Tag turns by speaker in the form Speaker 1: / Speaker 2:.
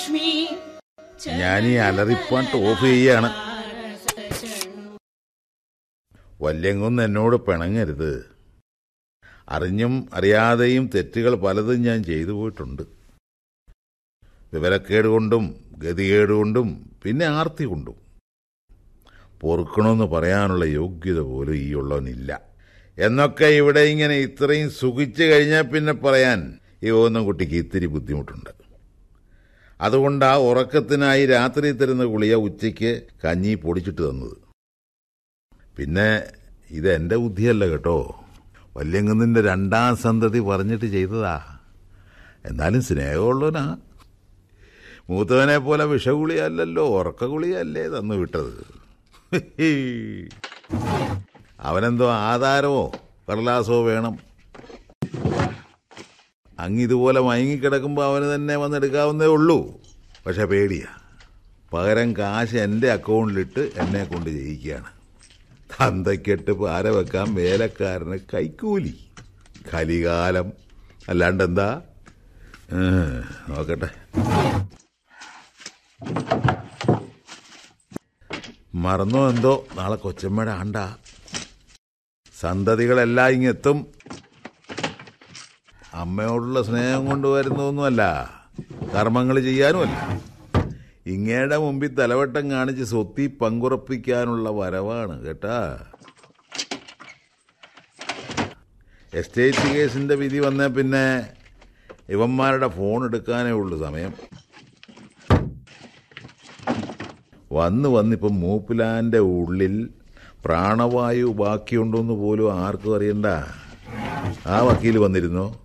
Speaker 1: ലക്ഷ്മി
Speaker 2: ഞാൻ ഈ അലറിപ്പാട്ട് ഓഫ് ചെയ്യാണ് വല്യങ്കുന്ന് എന്നോട് പിണങ്ങരുത് അറിഞ്ഞും അറിയാതെയും തെറ്റുകൾ പലതും ഞാൻ ചെയ്തു പോയിട്ടുണ്ട് വിവരക്കേട് കൊണ്ടും ഗതികേട് കൊണ്ടും പിന്നെ ആർത്തി കൊണ്ടും പൊറുക്കണമെന്ന് പറയാനുള്ള യോഗ്യത പോലും ഈ ഉള്ളവനില്ല എന്നൊക്കെ ഇവിടെ ഇങ്ങനെ ഇത്രയും സുഖിച്ചു കഴിഞ്ഞാൽ പിന്നെ പറയാൻ ഈ പോകുന്ന കുട്ടിക്ക് ഇത്തിരി ബുദ്ധിമുട്ടുണ്ട് അതുകൊണ്ട് ആ ഉറക്കത്തിനായി രാത്രി തരുന്ന ഗുളിയ ഉച്ചയ്ക്ക് കഞ്ഞി പൊടിച്ചിട്ട് തന്നത് പിന്നെ ഇത് എന്റെ ബുദ്ധിയല്ല കേട്ടോ വല്യങ്കുന്നിന്റെ രണ്ടാം സന്തതി പറഞ്ഞിട്ട് ചെയ്തതാ എന്നാലും സ്നേഹമുള്ളവനാ മൂത്തവനെ പോലെ വിഷഗുളിയല്ലല്ലോ ഉറക്ക ഗുളിയല്ലേ തന്നു വിട്ടത് അവനെന്തോ ആധാരമോ കടലാസോ വേണം അങ്ങ് ഇതുപോലെ മയങ്ങിക്കിടക്കുമ്പോൾ അവന് തന്നെ വന്നെടുക്കാവുന്നേ ഉള്ളൂ പക്ഷെ പേടിയാ പകരം കാശ് എൻ്റെ അക്കൗണ്ടിലിട്ട് എന്നെ കൊണ്ട് ജയിക്കുകയാണ് തന്തയ്ക്കെട്ട് പാര വെക്കാൻ വേലക്കാരന് കൈക്കൂലി കലികാലം അല്ലാണ്ട് എന്താ നോക്കട്ടെ മറന്നോ എന്തോ നാളെ കൊച്ചമ്മയുടെ ആണ്ട സന്തതികളെല്ലാം ഇങ്ങെത്തും അമ്മയോടുള്ള സ്നേഹം കൊണ്ട് വരുന്നതൊന്നുമല്ല കർമ്മങ്ങൾ ചെയ്യാനുമല്ല ഇങ്ങയുടെ മുമ്പിൽ തലവട്ടം കാണിച്ച് സ്വത്തി പങ്കുറപ്പിക്കാനുള്ള വരവാണ് കേട്ടാ എസ്റ്റേറ്റ് കേസിന്റെ വിധി വന്ന പിന്നെ ഇവന്മാരുടെ ഫോൺ എടുക്കാനേ ഉള്ളൂ സമയം വന്ന് വന്നിപ്പം മൂപ്പിലാന്റെ ഉള്ളിൽ പ്രാണവായു ബാക്കിയുണ്ടോന്ന് പോലും ആർക്കും അറിയണ്ട ആ വക്കീൽ വന്നിരുന്നോ